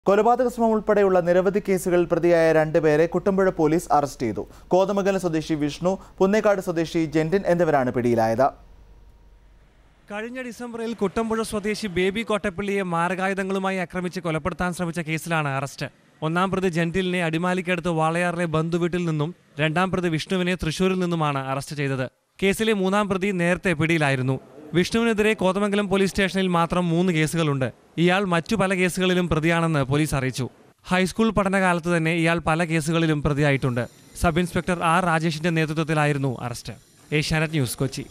കൊലപാതക ശ്രമം ഉൾപ്പെടെയുള്ള നിരവധി കേസുകളിൽ പ്രതിയായ രണ്ടുപേരെ കുട്ടമ്പുഴ പോലീസ് അറസ്റ്റ് ചെയ്തു കോതമംഗലം സ്വദേശി വിഷ്ണു പുന്നേക്കാട് സ്വദേശി ജെന്റിൻ എന്നിവരാണ് പിടിയിലായത് കഴിഞ്ഞ ഡിസംബറിൽ കുട്ടമ്പുഴ സ്വദേശി ബേബി കോട്ടപ്പള്ളിയെ മാരകായുധങ്ങളുമായി ആക്രമിച്ച് കൊലപ്പെടുത്താൻ ശ്രമിച്ച കേസിലാണ് അറസ്റ്റ് ഒന്നാം പ്രതി ജെന്റിലിനെ അടിമാലിക്കടുത്ത് വാളയാറിലെ ബന്ധുവീട്ടിൽ നിന്നും രണ്ടാം പ്രതി വിഷ്ണുവിനെ തൃശൂരിൽ നിന്നുമാണ് അറസ്റ്റ് ചെയ്തത് കേസിലെ മൂന്നാം പ്രതി നേരത്തെ പിടിയിലായിരുന്നു വിഷ്ണുവിനെതിരെ കോതമംഗലം പോലീസ് സ്റ്റേഷനിൽ മാത്രം മൂന്ന് കേസുകളുണ്ട് ഇയാൾ മറ്റു പല കേസുകളിലും പ്രതിയാണെന്ന് പോലീസ് അറിയിച്ചു ഹൈസ്കൂൾ പഠനകാലത്ത് തന്നെ ഇയാൾ പല കേസുകളിലും പ്രതിയായിട്ടുണ്ട് സബ് ഇൻസ്പെക്ടർ ആർ രാജേഷിന്റെ നേതൃത്വത്തിലായിരുന്നു അറസ്റ്റ് ഏഷ്യാനെറ്റ് ന്യൂസ് കൊച്ചി